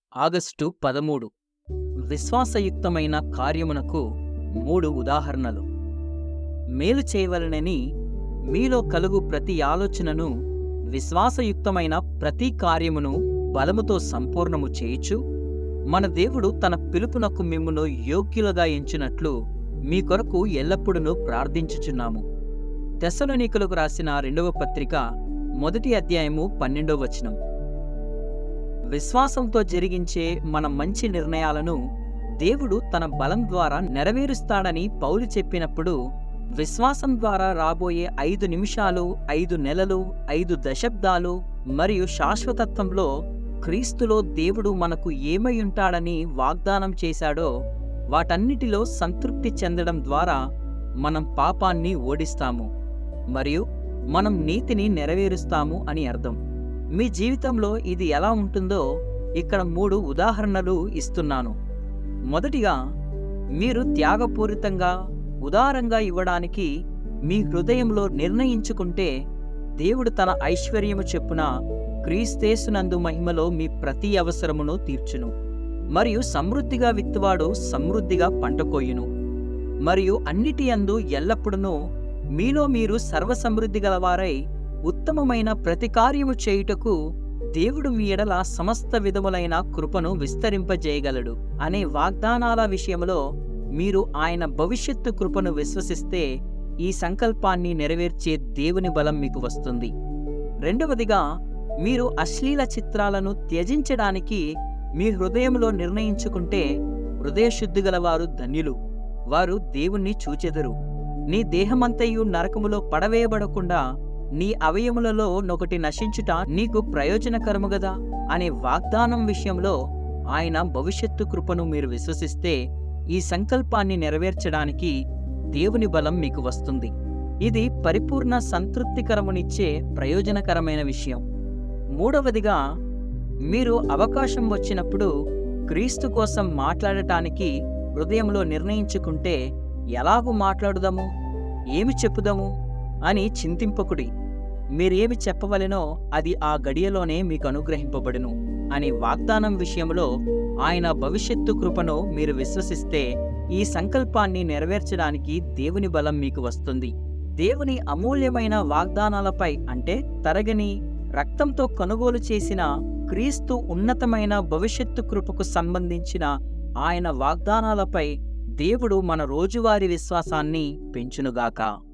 August పదమూడు విశ్వాసయుక్తమైన కార్యమునకు మూడు ఉదాహరణలు మేలు చేయవలనని మీలో కలుగు ప్రతి ఆలోచనను విశ్వాసయుక్తమైన ప్రతి కార్యమును బలముతో సంపూర్ణము చేయుచు మన దేవుడు తన పిలుపునకు మిమ్మును యోగ్యులుగా ఎంచినట్లు మీ కొరకు ఎల్లప్పుడూ ప్రార్థించుచున్నాము తెస్సలోనికులకు రాసిన రెండవ పత్రిక మొదటి అధ్యాయము పన్నెండవ వచనం విశ్వాసంతో జరిగించే మన మంచి నిర్ణయాలను దేవుడు తన బలం ద్వారా నెరవేరుస్తాడని పౌలు చెప్పినప్పుడు విశ్వాసం ద్వారా రాబోయే ఐదు నిమిషాలు ఐదు నెలలు ఐదు దశాబ్దాలు మరియు శాశ్వతత్వంలో క్రీస్తులో దేవుడు మనకు ఏమై ఉంటాడని వాగ్దానం చేశాడో వాటన్నిటిలో సంతృప్తి చెందడం ద్వారా మనం పాపాన్ని ఓడిస్తాము మరియు మనం నీతిని నెరవేరుస్తాము అని అర్థం మీ జీవితంలో ఇది ఎలా ఉంటుందో ఇక్కడ మూడు ఉదాహరణలు ఇస్తున్నాను మొదటిగా మీరు త్యాగపూరితంగా ఉదారంగా ఇవ్వడానికి మీ హృదయంలో నిర్ణయించుకుంటే దేవుడు తన ఐశ్వర్యము చెప్పున క్రీస్తేసునందు మహిమలో మీ ప్రతి అవసరమును తీర్చును మరియు సమృద్ధిగా విత్తువాడు సమృద్ధిగా పంట కోయును మరియు అన్నిటి అందు ఎల్లప్పుడూ మీలో మీరు సర్వసమృద్ధి గలవారై ఉత్తమమైన ప్రతి కార్యము చేయుటకు దేవుడు మీ ఎడల సమస్త విధములైన కృపను విస్తరింపజేయగలడు అనే వాగ్దానాల విషయంలో మీరు ఆయన భవిష్యత్తు కృపను విశ్వసిస్తే ఈ సంకల్పాన్ని నెరవేర్చే దేవుని బలం మీకు వస్తుంది రెండవదిగా మీరు అశ్లీల చిత్రాలను త్యజించడానికి మీ హృదయంలో నిర్ణయించుకుంటే హృదయశుద్ధి గలవారు ధన్యులు వారు దేవుణ్ణి చూచెదరు నీ దేహమంతయు నరకములో పడవేయబడకుండా నీ అవయములలో నొకటి నశించుట నీకు ప్రయోజనకరము గదా అనే వాగ్దానం విషయంలో ఆయన భవిష్యత్తు కృపను మీరు విశ్వసిస్తే ఈ సంకల్పాన్ని నెరవేర్చడానికి దేవుని బలం మీకు వస్తుంది ఇది పరిపూర్ణ సంతృప్తికరమునిచ్చే ప్రయోజనకరమైన విషయం మూడవదిగా మీరు అవకాశం వచ్చినప్పుడు క్రీస్తు కోసం మాట్లాడటానికి హృదయంలో నిర్ణయించుకుంటే ఎలాగూ మాట్లాడుదాము ఏమి చెప్పుదాము అని చింతింపకుడి మీరేమి చెప్పవలెనో అది ఆ గడియలోనే మీకు అనుగ్రహింపబడును అనే వాగ్దానం విషయంలో ఆయన భవిష్యత్తు కృపను మీరు విశ్వసిస్తే ఈ సంకల్పాన్ని నెరవేర్చడానికి దేవుని బలం మీకు వస్తుంది దేవుని అమూల్యమైన వాగ్దానాలపై అంటే తరగని రక్తంతో కొనుగోలు చేసిన క్రీస్తు ఉన్నతమైన భవిష్యత్తు కృపకు సంబంధించిన ఆయన వాగ్దానాలపై దేవుడు మన రోజువారీ విశ్వాసాన్ని పెంచునుగాక